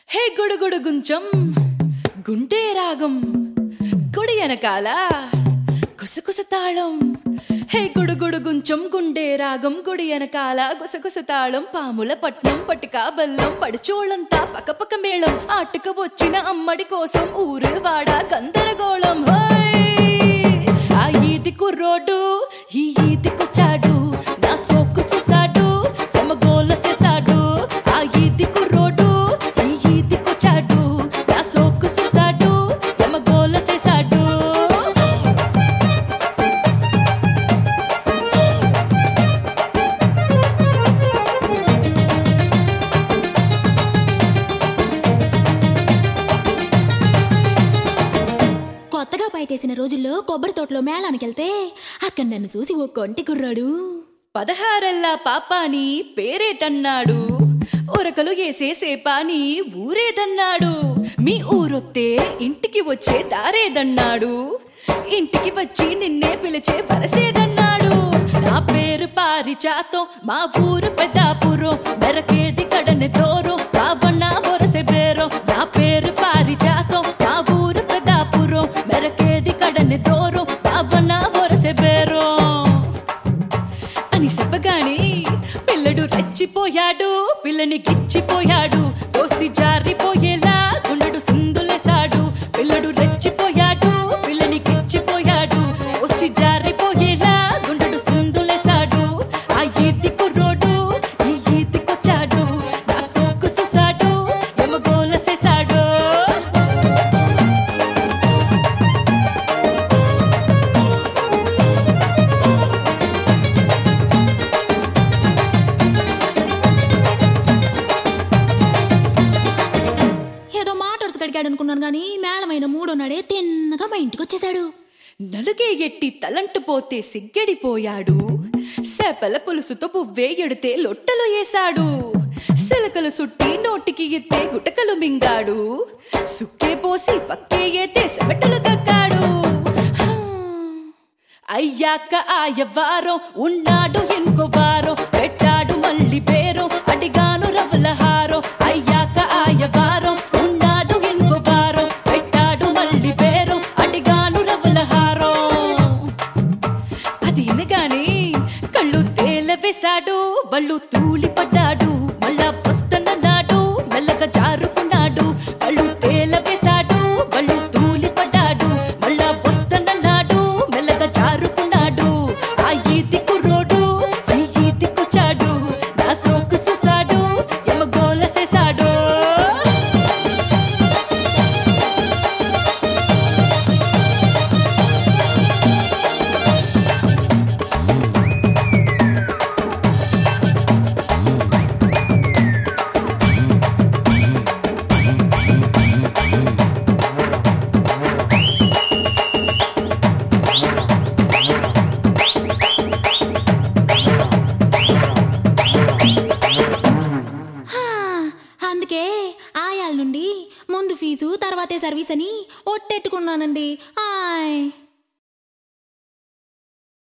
హే గుడుగుడు గుంచం గుంటే రాగం గుడి వెనకాల గుసగుస తాళం హే గుడుగుడు గుంచం గుండె రాగం గుడి వెనకాల గుసగుస తాళం పాముల పట్నం పటిక బెల్లం పడిచోళ్ళంతా పక్కపక్క మేళం ఆటకు వచ్చిన అమ్మడి కోసం ఊరు వాడ గందరగోళం హోయ్! ఆ ఈది కుర్రోడు ఈ ఈదికొచ్చాడు నా సోకు చూసాడు తమ గోల చేశాడు ఆ ఈది కుర్రోడు ఈ ఈదికొచ్చాడు నా సోకు చూసాడు తమ గోల చేశాడు కొత్తగా బయటేసిన రోజుల్లో కొబ్బరి తోటలో మేళానికి వెళ్తే అక్కడ నన్ను చూసి ఓ కొంటి కుర్రాడు పదహారల్లా పాపాని పేరేటన్నాడు ఉరకలు వేసే సేపాని ఊరేదన్నాడు మీ ఊరొత్తే ఇంటికి వచ్చే దారేదన్నాడు ఇంటికి వచ్చి నిన్నే పిలిచే వరసేదన్నాడు నా పేరు పారిచాతో మా ఊరు పెద్దాపురం మెరకేది కడని తోరు కాబన్న వరసే బేరం నా పేరు పారిచాతో మా ఊరు పెద్దాపురం మెరకేది కడని తోరు కాబన్న వరసే బేరం అని చెప్పగానే పిల్లడు రెచ్చిపోయాడు పిల్లని గిచ్చిపోయాడు కోసి జారిపోయేలా గుండెడు సిందులేశాడు పిల్లడు రెచ్చిపోయాడు పిల్లని గిచ్చిపోయాడు కోసి జారిపోయేలా గుండెడు సిందులేశాడు ఆ ఈది కుర్రోడు ఈ ఈదికొచ్చాడు నా సోకు చూసాడు ఎమగోల చేశాడు ఏదో మాటర్స్ గడిగాడు అనుకున్నాను కానీ మేళమైన మూడున్నాడే తిన్నగా మా ఇంటికి వచ్చేసాడు నలుగే ఎట్టి తలంటు పోతే సిగ్గడిపోయాడు సేపల పులుసుతో పువ్వే ఎడితే లొట్టలు వేశాడు సిలకలు సుట్టి నోటికి ఎత్తే గుటకలు మింగాడు సుక్కే పోసి పక్కే ఎత్తే సెవటలు కక్కాడు హా. అయ్యాక ఆయవారం ఉన్నాడు ఇంకో వారం పెట్టాడు మళ్ళీ పేరు అడిగాను రవలహారం అయ్యాక ఆయవారం ఉన్నాడు ఇంకో వారం పెట్టాడు మళ్ళీ పేరు అడిగాను రవలహారం అది వినగానే కళ్ళు తేల వేశాడు బళ్ళు తూలి పడ్డాడు మళ్ళా వస్తన్నాడు మెల్లగా జారుకున్నాడు కళ్ళు తేల వేశాడు బళ్ళు తూలి పడ్డాడు మళ్ళా వస్తన్నాడు మెల్లగా జారుకున్నాడు ఆ ఈది కుర్రోడు ఈ ఈదికొచ్చాడు నా సోకు చూసాడు ఎమగోల చేశాడు హా, అందుకే ఆయాల నుండి ముందు ఫీజు తర్వాతే సర్వీస్ అని ఒట్టెట్టుకున్నానండి ఆయ్